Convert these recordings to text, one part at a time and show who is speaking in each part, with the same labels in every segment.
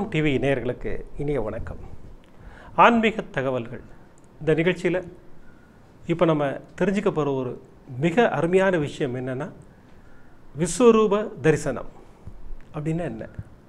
Speaker 1: கோபுரம் டிவி நேயர்களுக்கு இனிய வணக்கம் ஆன்மீக தகவல்கள் இந்த நிகழ்ச்சியில் இப்போ நம்ம தெரிஞ்சுக்க போகிற ஒரு மிக அருமையான விஷயம் என்னென்னா விஸ்வரூப தரிசனம் அப்படின்னா என்ன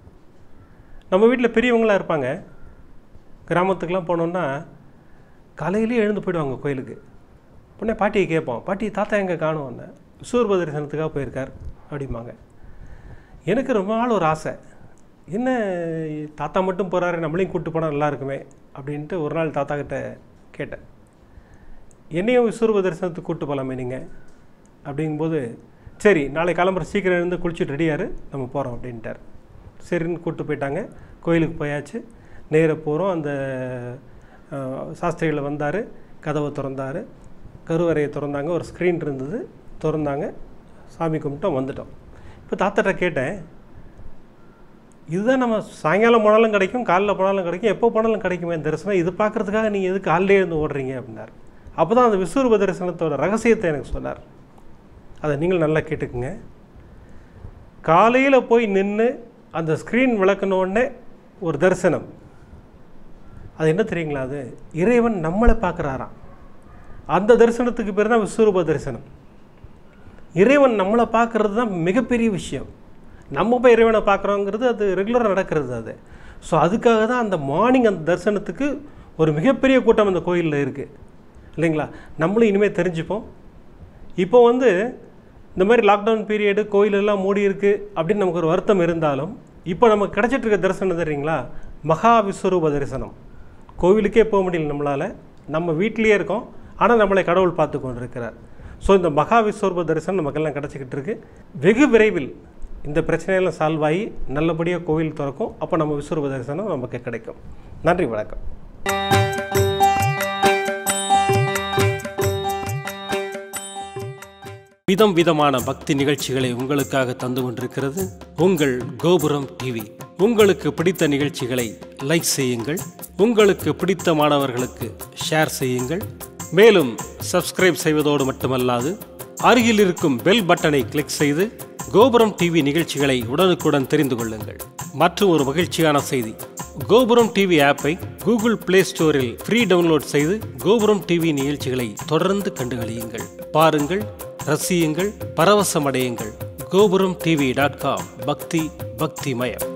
Speaker 1: நம்ம வீட்டில் பெரியவங்களாம் இருப்பாங்க கிராமத்துக்கெலாம் போனோன்னா காலையிலேயே எழுந்து போயிடுவாங்க கோயிலுக்கு உடனே பாட்டியை கேட்போம் பாட்டி தாத்தா எங்கே காணுவோன்னு விஸ்வரூப தரிசனத்துக்காக போயிருக்கார் அப்படிம்பாங்க எனக்கு ரொம்ப நாள் ஒரு ஆசை என்ன தாத்தா மட்டும் போகிறாரு நம்மளையும் கூப்பிட்டு போனால் நல்லா இருக்குமே அப்படின்ட்டு ஒரு நாள் தாத்தா கிட்ட கேட்டேன் என்னையும் விஸ்வரூப தரிசனத்துக்கு கூப்பிட்டு போகலாமே நீங்கள் அப்படிங்கும்போது சரி நாளை கிளம்புற சீக்கிரம் இருந்து குளிச்சுட்டு ரெடியாரு நம்ம போகிறோம் அப்படின்ட்டார் சரின்னு கூப்பிட்டு போயிட்டாங்க கோயிலுக்கு போயாச்சு நேராக போகிறோம் அந்த அஹ், சாஸ்திரிகள் வந்தார் கதவை திறந்தார் கருவறையை திறந்தாங்க ஒரு ஸ்க்ரீன் இருந்தது திறந்தாங்க சாமி கும்பிட்டோம் வந்துட்டோம் இப்போ தாத்தாட்ட கேட்டேன் இதுதான் நம்ம சாயங்காலம் போனாலும் கிடைக்கும் காலைல போனாலும் கிடைக்கும் எப்போ போனாலும் கிடைக்குமே இந்த தரிசனம் இது பார்க்குறதுக்காக நீங்கள் எதுக்கு காலையிலே இருந்து ஓடுறீங்க அப்படின்னார் அப்போ தான் அந்த விஸ்வரூப தரிசனத்தோட ரகசியத்தை எனக்கு சொன்னார் அதை நீங்கள் நல்லா கேட்டுக்குங்க காலையில் போய் நின்று அந்த ஸ்க்ரீன் விளக்குன உடனே ஒரு தரிசனம் அது என்ன தெரியுங்களா அது இறைவன் நம்மளை பார்க்குறாராம் அந்த தரிசனத்துக்கு பேர் தான் விஸ்வரூப தரிசனம் இறைவன் நம்மளை பார்க்குறது தான் மிகப்பெரிய விஷயம் நம்ம போய் இறைவனை பார்க்குறோங்கிறது அது ரெகுலராக நடக்கிறது அது ஸோ அதுக்காக தான் அந்த மார்னிங் அந்த தரிசனத்துக்கு ஒரு மிகப்பெரிய கூட்டம் அந்த கோயிலில் இருக்குது இல்லைங்களா நம்மளும் இனிமேல் தெரிஞ்சுப்போம் இப்போ வந்து இந்த மாதிரி லாக்டவுன் பீரியடு கோயிலெல்லாம் மூடி இருக்குது அப்படின்னு நமக்கு ஒரு வருத்தம் இருந்தாலும் இப்போ நமக்கு கிடச்சிட்டு இருக்க தரிசனம் தெரியுங்களா மகா விஸ்வரூப தரிசனம் கோவிலுக்கே போக முடியல நம்மளால் நம்ம வீட்டிலேயே இருக்கோம் ஆனால் நம்மளை கடவுள் பார்த்து கொண்டு இருக்கிறார் ஸோ இந்த மகா விஸ்வரூப தரிசனம் நமக்கெல்லாம் கிடச்சிக்கிட்டு இருக்கு வெகு விரைவில் இந்த பிரச்சனையெல்லாம் சால்வ் ஆகி நல்லபடியாக கோவில் திறக்கும் அப்போ நம்ம விஸ்வரூப தரிசனம் நமக்கு கிடைக்கும் நன்றி வணக்கம் விதம் விதமான பக்தி நிகழ்ச்சிகளை உங்களுக்காக தந்து கொண்டிருக்கிறது உங்கள் கோபுரம் டிவி உங்களுக்கு பிடித்த நிகழ்ச்சிகளை லைக் செய்யுங்கள் உங்களுக்கு பிடித்த மாணவர்களுக்கு ஷேர் செய்யுங்கள் மேலும் சப்ஸ்கிரைப் செய்வதோடு மட்டுமல்லாது அருகில் இருக்கும் பெல் பட்டனை கிளிக் செய்து கோபுரம் டிவி நிகழ்ச்சிகளை உடனுக்குடன் தெரிந்து கொள்ளுங்கள் மற்றும் ஒரு மகிழ்ச்சியான செய்தி கோபுரம் டிவி ஆப்பை கூகுள் பிளே ஸ்டோரில் ஃப்ரீ டவுன்லோட் செய்து கோபுரம் டிவி நிகழ்ச்சிகளை தொடர்ந்து கண்டுகளியுங்கள் பாருங்கள் ரசியுங்கள் பரவசமடையுங்கள் கோபுரம் டிவி டாட் காம் பக்தி பக்திமயம்